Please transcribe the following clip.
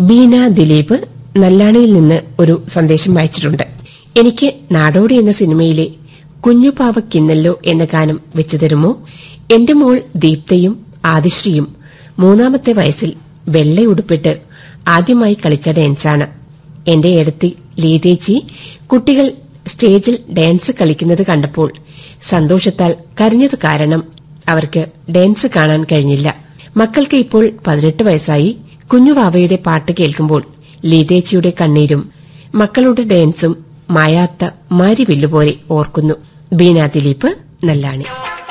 ബീന ദിലീപ് നല്ലാണിയിൽ നിന്ന് ഒരു സന്ദേശം വായിച്ചിട്ടുണ്ട് എനിക്ക് നാടോടി എന്ന സിനിമയിലെ കുഞ്ഞുപാവ കിന്നല്ലോ എന്ന ഗാനം വെച്ചു തരുമോ എന്റെ മോൾ ദീപ്തയും ആദിശ്രീയും മൂന്നാമത്തെ വയസ്സിൽ വെള്ളയുടുപ്പിട്ട് ആദ്യമായി കളിച്ച ഡാൻസാണ് എന്റെ അടുത്തി ലീതേച്ചി കുട്ടികൾ സ്റ്റേജിൽ ഡാൻസ് കളിക്കുന്നത് കണ്ടപ്പോൾ സന്തോഷത്താൽ കരഞ്ഞത് കാരണം അവർക്ക് ഡാൻസ് കാണാൻ കഴിഞ്ഞില്ല മക്കൾക്ക് ഇപ്പോൾ പതിനെട്ട് വയസ്സായി കുഞ്ഞുവാവയുടെ പാട്ട് കേൾക്കുമ്പോൾ ലീതേച്ചിയുടെ കണ്ണീരും മക്കളുടെ ഡാൻസും മായാത്ത മാരിവില്ലുപോലെ ഓർക്കുന്നു ബീന ദിലീപ് നല്ലാണി